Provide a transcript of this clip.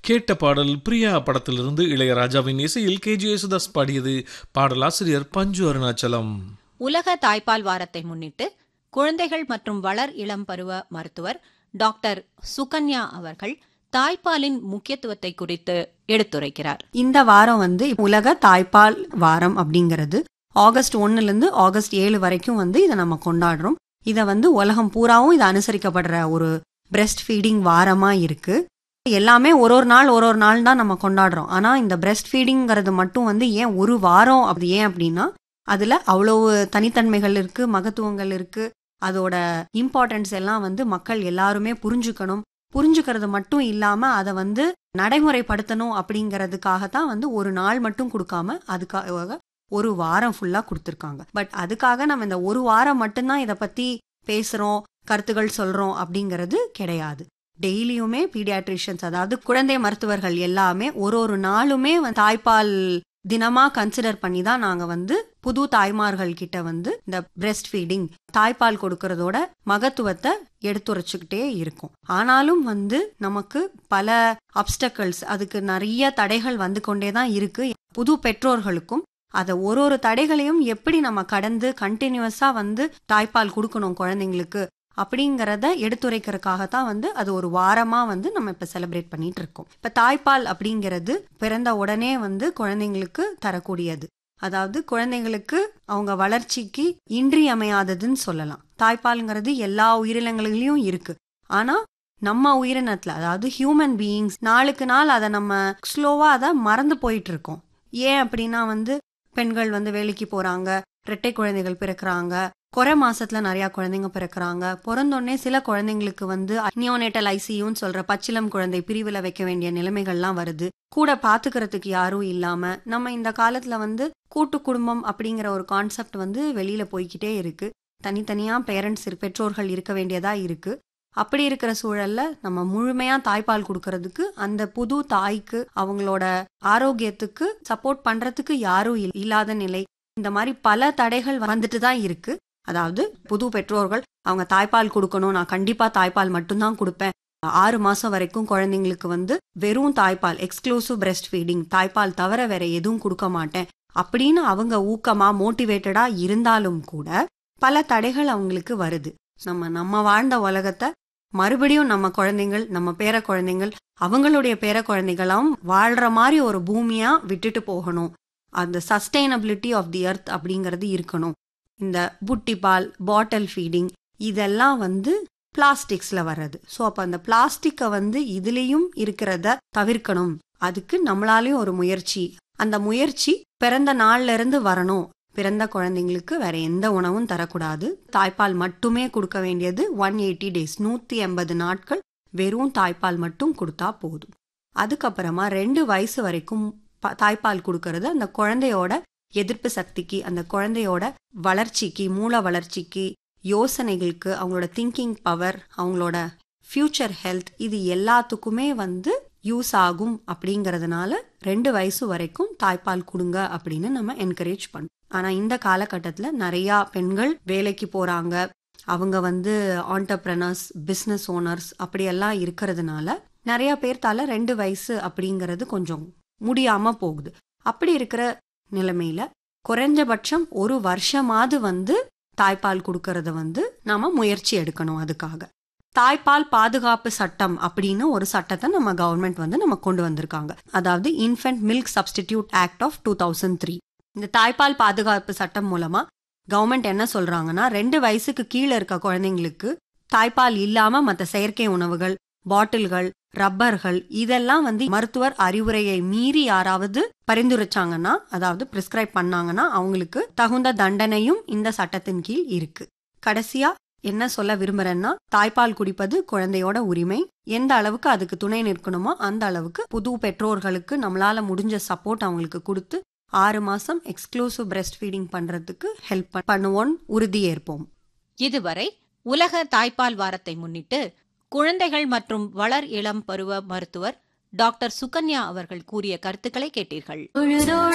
கேட்ட பாடல் பிரியா படத்திலிருந்து இளையராஜாவின் இசையில் கே ஜி யேசுதாஸ் பாடியது பாடலாசிரியர் பஞ்சு அருணாச்சலம் உலக தாய்ப்பால் வாரத்தை முன்னிட்டு குழந்தைகள் மற்றும் வளர் இளம் பருவ மருத்துவர் டாக்டர் சுகன்யா அவர்கள் தாய்ப்பாலின் முக்கியத்துவத்தை குறித்து எடுத்துரைக்கிறார் இந்த வாரம் வந்து உலக தாய்ப்பால் வாரம் அப்படிங்கிறது ஆகஸ்ட் ஒன்னுல இருந்து ஆகஸ்ட் ஏழு வரைக்கும் வந்து இதை நம்ம கொண்டாடுறோம் இதை வந்து உலகம் பூராவும் இது அனுசரிக்கப்படுற ஒரு பிரெஸ்ட் ஃபீடிங் வாரமா இருக்கு எல்லாமே ஒரு ஒரு நாள் ஒரு ஒரு நாள் தான் நம்ம கொண்டாடுறோம் ஆனா இந்த பிரெஸ்ட் ஃபீடிங்கிறது மட்டும் வந்து ஏன் ஒரு வாரம் அப்படி ஏன் அப்படின்னா அதுல அவ்வளவு தனித்தன்மைகள் இருக்கு மகத்துவங்கள் இருக்கு அதோட இம்பார்ட்டன்ஸ் எல்லாம் வந்து மக்கள் எல்லாருமே புரிஞ்சுக்கணும் புரிஞ்சுக்கிறது மட்டும் இல்லாம அதை வந்து நடைமுறைப்படுத்தணும் அப்படிங்கறதுக்காக தான் வந்து ஒரு நாள் மட்டும் கொடுக்காம அதுக்காக ஒரு வாரம் ஃபுல்லா கொடுத்துருக்காங்க பட் அதுக்காக நம்ம இந்த ஒரு வாரம் மட்டும்தான் இதை பத்தி பேசுறோம் கருத்துகள் சொல்றோம் அப்படிங்கிறது கிடையாது டெய்லியுமே பீடியாட்ரிஷியன்ஸ் அதாவது குழந்தை மருத்துவர்கள் எல்லாமே ஒரு ஒரு நாளுமே வந்து தாய்ப்பால் தினமா கன்சிடர் பண்ணி தான் நாங்க வந்து புது தாய்மார்கள் கிட்ட வந்து இந்த பிரெஸ்ட் ஃபீடிங் தாய்ப்பால் கொடுக்கறதோட மகத்துவத்தை எடுத்துரைச்சுக்கிட்டே இருக்கும் ஆனாலும் வந்து நமக்கு பல அப்டக்கல்ஸ் அதுக்கு நிறைய தடைகள் வந்து கொண்டே தான் இருக்கு புது பெற்றோர்களுக்கும் அதை ஒரு ஒரு தடைகளையும் எப்படி நம்ம கடந்து கண்டினியூஸா வந்து தாய்ப்பால் கொடுக்கணும் குழந்தைங்களுக்கு அப்படிங்கறத எடுத்துரைக்கிறதுக்காக தான் வந்து அது ஒரு வாரமா வந்து நம்ம இப்ப செலிப்ரேட் பண்ணிட்டு இருக்கோம் இப்ப தாய்ப்பால் அப்படிங்கிறது பிறந்த உடனே வந்து குழந்தைங்களுக்கு தரக்கூடியது அதாவது குழந்தைங்களுக்கு அவங்க வளர்ச்சிக்கு இன்றியமையாததுன்னு சொல்லலாம் தாய்ப்பால்ங்கிறது எல்லா உயிரினங்களிலும் இருக்கு ஆனா நம்ம உயிரினத்துல அதாவது ஹியூமன் பீயிங்ஸ் நாளுக்கு நாள் அதை நம்ம ஸ்லோவா அதை மறந்து போயிட்டு இருக்கோம் ஏன் அப்படின்னா வந்து பெண்கள் வந்து வேலைக்கு போறாங்க இரட்டை குழந்தைகள் பிறக்கிறாங்க குறை மாசத்துல நிறைய குழந்தைங்க பிறக்கிறாங்க பிறந்தோடனே சில குழந்தைங்களுக்கு வந்து நியோனேட்டல் ஐசியூன்னு சொல்ற பச்சிலம் குழந்தை பிரிவுல வைக்க வேண்டிய நிலைமைகள்லாம் வருது கூட பாத்துக்கிறதுக்கு யாரும் இல்லாம நம்ம இந்த காலத்துல வந்து கூட்டு குடும்பம் அப்படிங்கிற ஒரு கான்செப்ட் வந்து வெளியில போய்கிட்டே இருக்கு தனித்தனியா பேரண்ட்ஸ் பெற்றோர்கள் இருக்க வேண்டியதா இருக்கு அப்படி இருக்கிற சூழல்ல நம்ம முழுமையா தாய்ப்பால் கொடுக்கறதுக்கு அந்த புது தாய்க்கு அவங்களோட ஆரோக்கியத்துக்கு சப்போர்ட் பண்றதுக்கு யாரும் இல்லாத நிலை இந்த மாதிரி பல தடைகள் வந்துட்டு தான் இருக்கு அதாவது புது பெற்றோர்கள் அவங்க தாய்ப்பால் கொடுக்கணும் நான் கண்டிப்பா தாய்ப்பால் மட்டும்தான் கொடுப்பேன் ஆறு மாசம் வரைக்கும் குழந்தைங்களுக்கு வந்து வெறும் தாய்ப்பால் எக்ஸ்க்ளூசிவ் பிரெஸ்ட் ஃபீடிங் தாய்ப்பால் தவிர வேற எதுவும் கொடுக்க மாட்டேன் அப்படின்னு அவங்க ஊக்கமா மோட்டிவேட்டடா இருந்தாலும் கூட பல தடைகள் அவங்களுக்கு வருது நம்ம நம்ம வாழ்ந்த உலகத்தை மறுபடியும் நம்ம குழந்தைங்கள் நம்ம பேர குழந்தைங்கள் அவங்களுடைய பேர குழந்தைகளாம் வாழ்ற மாதிரி ஒரு பூமியா விட்டுட்டு போகணும் அந்த சஸ்டைனபிலிட்டி ஆஃப் தி எர்த் அப்படிங்கிறது இருக்கணும் இந்த புட்டி பால் பாட்டில் ஃபீடிங் இதெல்லாம் வந்து பிளாஸ்டிக்ஸ்ல வர்றது ஸோ அப்போ அந்த பிளாஸ்டிக்கை வந்து இதுலேயும் இருக்கிறத தவிர்க்கணும் அதுக்கு நம்மளாலேயும் ஒரு முயற்சி அந்த முயற்சி பிறந்த நாள்ல இருந்து வரணும் பிறந்த குழந்தைங்களுக்கு வேற எந்த உணவும் தரக்கூடாது தாய்ப்பால் மட்டுமே கொடுக்க வேண்டியது ஒன் எயிட்டி டேஸ் நூத்தி எண்பது நாட்கள் வெறும் தாய்ப்பால் மட்டும் கொடுத்தா போதும் அதுக்கப்புறமா ரெண்டு வயசு வரைக்கும் தாய்ப்பால் கொடுக்கறது அந்த குழந்தையோட எதிர்ப்பு சக்திக்கு அந்த குழந்தையோட வளர்ச்சிக்கு மூல வளர்ச்சிக்கு யோசனைகளுக்கு அவங்களோட திங்கிங் பவர் அவங்களோட ஃபியூச்சர் ஹெல்த் இது எல்லாத்துக்குமே வந்து யூஸ் ஆகும் அப்படிங்கறதுனால ரெண்டு வயசு வரைக்கும் தாய்ப்பால் கொடுங்க அப்படின்னு நம்ம என்கரேஜ் பண்ணோம் ஆனா இந்த காலகட்டத்துல நிறைய பெண்கள் வேலைக்கு போறாங்க அவங்க வந்து ஆண்டர்பிரனர்ஸ் பிஸ்னஸ் ஓனர்ஸ் அப்படியெல்லாம் இருக்கிறதுனால நிறைய பேர்த்தால ரெண்டு வயசு அப்படிங்கிறது கொஞ்சம் முடியாம போகுது அப்படி இருக்கிற நிலைமையில குறைஞ்சபட்சம் ஒரு வருஷமாவது வந்து தாய்ப்பால் கொடுக்கறத வந்து நாம முயற்சி எடுக்கணும் அதுக்காக தாய்ப்பால் பாதுகாப்பு சட்டம் அப்படின்னு ஒரு சட்டத்தை நம்ம கவர்மெண்ட் வந்து நம்ம கொண்டு வந்திருக்காங்க அதாவது infant milk substitute act of two thousand three இந்த தாய்ப்பால் பாதுகாப்பு சட்டம் மூலமா கவர்மெண்ட் என்ன சொல்றாங்கன்னா ரெண்டு வயசுக்கு கீழே இருக்க குழந்தைங்களுக்கு தாய்ப்பால் இல்லாம மற்ற செயற்கை உணவுகள் பாட்டில்கள் ரப்பர்கள் இதெல்லாம் வந்து மருத்துவர் அறிவுரையை மீறி யாராவது பரிந்துரைச்சாங்கன்னா அதாவது பிரிஸ்கிரைப் பண்ணாங்கன்னா அவங்களுக்கு தகுந்த தண்டனையும் இந்த சட்டத்தின் கீழ் இருக்கு கடைசியா என்ன சொல்ல விரும்புறேன்னா தாய்ப்பால் குடிப்பது குழந்தையோட உரிமை எந்த அளவுக்கு அதுக்கு துணை நிற்கணுமோ அந்த அளவுக்கு புது பெற்றோர்களுக்கு நம்மளால முடிஞ்ச சப்போர்ட் அவங்களுக்கு கொடுத்து ஆறு மாசம் எக்ஸ்க்ளூசிவ் பிரெஸ்ட் ஃபீடிங் பண்றதுக்கு ஹெல்ப் பண்ணுவோம் உறுதியேற்போம் இதுவரை உலக தாய்ப்பால் வாரத்தை முன்னிட்டு குழந்தைகள் மற்றும் வளர் இளம் பருவ மருத்துவர் டாக்டர் சுகன்யா அவர்கள் கூறிய கருத்துக்களை கேட்டீர்கள்